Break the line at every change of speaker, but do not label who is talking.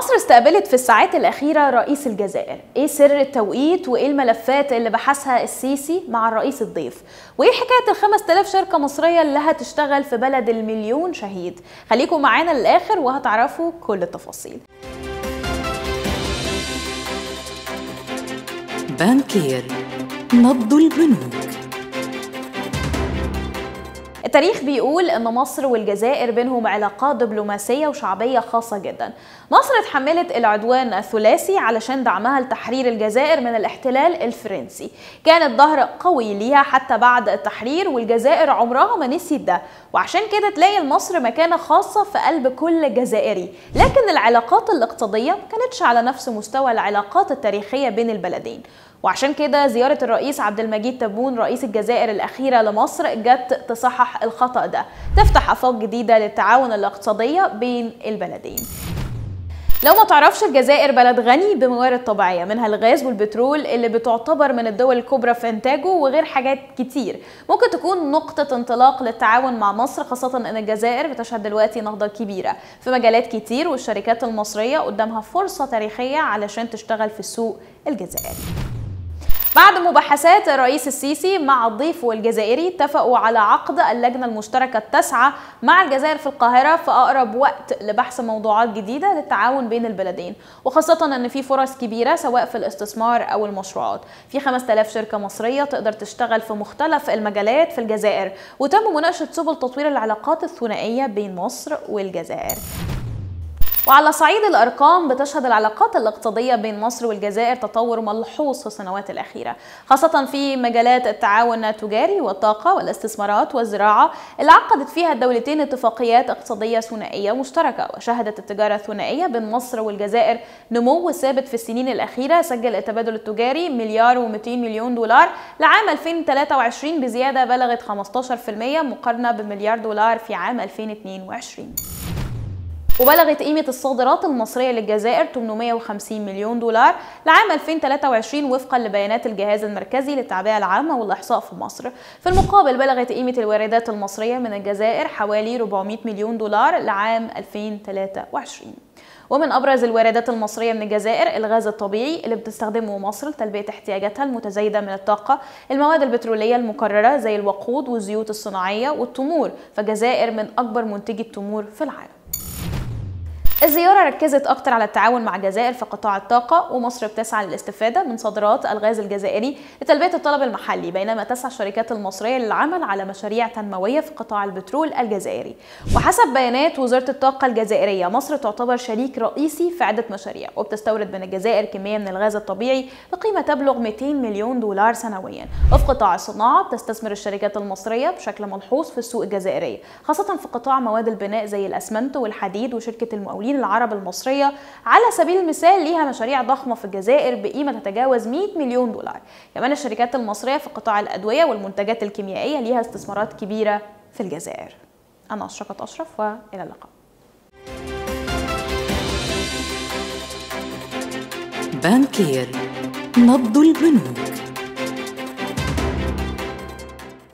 مصر استقبلت في الساعات الأخيرة رئيس الجزائر إيه سر التوقيت وإيه الملفات اللي بحثها السيسي مع الرئيس الضيف وإيه حكاية الخمس تلاف شركة مصرية اللي هتشتغل في بلد المليون شهيد خليكم معانا للآخر وهتعرفوا كل التفاصيل
بانكير نبض البنوك
التاريخ بيقول ان مصر والجزائر بينهم علاقات دبلوماسيه وشعبيه خاصه جدا مصر اتحملت العدوان الثلاثي علشان دعمها لتحرير الجزائر من الاحتلال الفرنسي كانت ظهر قوي ليها حتى بعد التحرير والجزائر عمرها ما نسيت ده وعشان كده تلاقي لمصر مكانه خاصه في قلب كل جزائري لكن العلاقات الاقتصاديه ما كانتش على نفس مستوى العلاقات التاريخيه بين البلدين وعشان كده زيارة الرئيس عبد المجيد تبون رئيس الجزائر الأخيرة لمصر جت تصحح الخطأ ده تفتح آفاق جديدة للتعاون الاقتصادي بين البلدين لو ما تعرفش الجزائر بلد غني بموارد طبيعية منها الغاز والبترول اللي بتعتبر من الدول الكبرى في إنتاجه وغير حاجات كتير ممكن تكون نقطة انطلاق للتعاون مع مصر خاصة أن الجزائر بتشهد دلوقتي نهضة كبيرة في مجالات كتير والشركات المصرية قدامها فرصة تاريخية علشان تشتغل في السوق الجزائري بعد مباحثات الرئيس السيسي مع ضيفه الجزائري اتفقوا على عقد اللجنة المشتركة التاسعة مع الجزائر في القاهرة في أقرب وقت لبحث موضوعات جديدة للتعاون بين البلدين وخاصة أن في فرص كبيرة سواء في الاستثمار أو المشروعات في 5000 شركة مصرية تقدر تشتغل في مختلف المجالات في الجزائر وتم مناقشة سبل تطوير العلاقات الثنائية بين مصر والجزائر وعلى صعيد الأرقام بتشهد العلاقات الاقتصادية بين مصر والجزائر تطور ملحوظ في السنوات الأخيرة خاصة في مجالات التعاون التجاري والطاقة والاستثمارات والزراعة اللي عقدت فيها الدولتين اتفاقيات اقتصادية ثنائية مشتركة وشهدت التجارة الثنائية بين مصر والجزائر نمو ثابت في السنين الأخيرة سجل التبادل التجاري مليار و200 مليون دولار لعام 2023 بزيادة بلغت 15% مقارنة بمليار دولار في عام 2022 وبلغت قيمة الصادرات المصرية للجزائر 850 مليون دولار لعام 2023 وفقا لبيانات الجهاز المركزي للتعبئة العامة والإحصاء في مصر في المقابل بلغت قيمة الواردات المصرية من الجزائر حوالي 400 مليون دولار لعام 2023 ومن ابرز الواردات المصريه من الجزائر الغاز الطبيعي اللي بتستخدمه مصر لتلبيه احتياجاتها المتزايده من الطاقه المواد البتروليه المكرره زي الوقود والزيوت الصناعيه والتمور فالجزائر من اكبر منتجي التمور في العالم الزيارة ركزت أكتر على التعاون مع الجزائر في قطاع الطاقة ومصر بتسعى للاستفادة من صادرات الغاز الجزائري لتلبية الطلب المحلي بينما تسعى الشركات المصرية للعمل على مشاريع تنموية في قطاع البترول الجزائري وحسب بيانات وزارة الطاقة الجزائرية مصر تعتبر شريك رئيسي في عدة مشاريع وبتستورد من الجزائر كمية من الغاز الطبيعي بقيمة تبلغ 200 مليون دولار سنويا وفي قطاع الصناعة بتستثمر الشركات المصرية بشكل ملحوظ في السوق الجزائرية خاصة في قطاع مواد البناء زي الأسمنت والحديد وشركة المقاولين العرب المصرية على سبيل المثال ليها مشاريع ضخمة في الجزائر بقيمة تتجاوز 100 مليون دولار كمان الشركات المصرية في قطاع الأدوية والمنتجات الكيميائية ليها استثمارات كبيرة في الجزائر أنا أشرقت أشرف وإلى اللقاء
بانكير نبض البنوك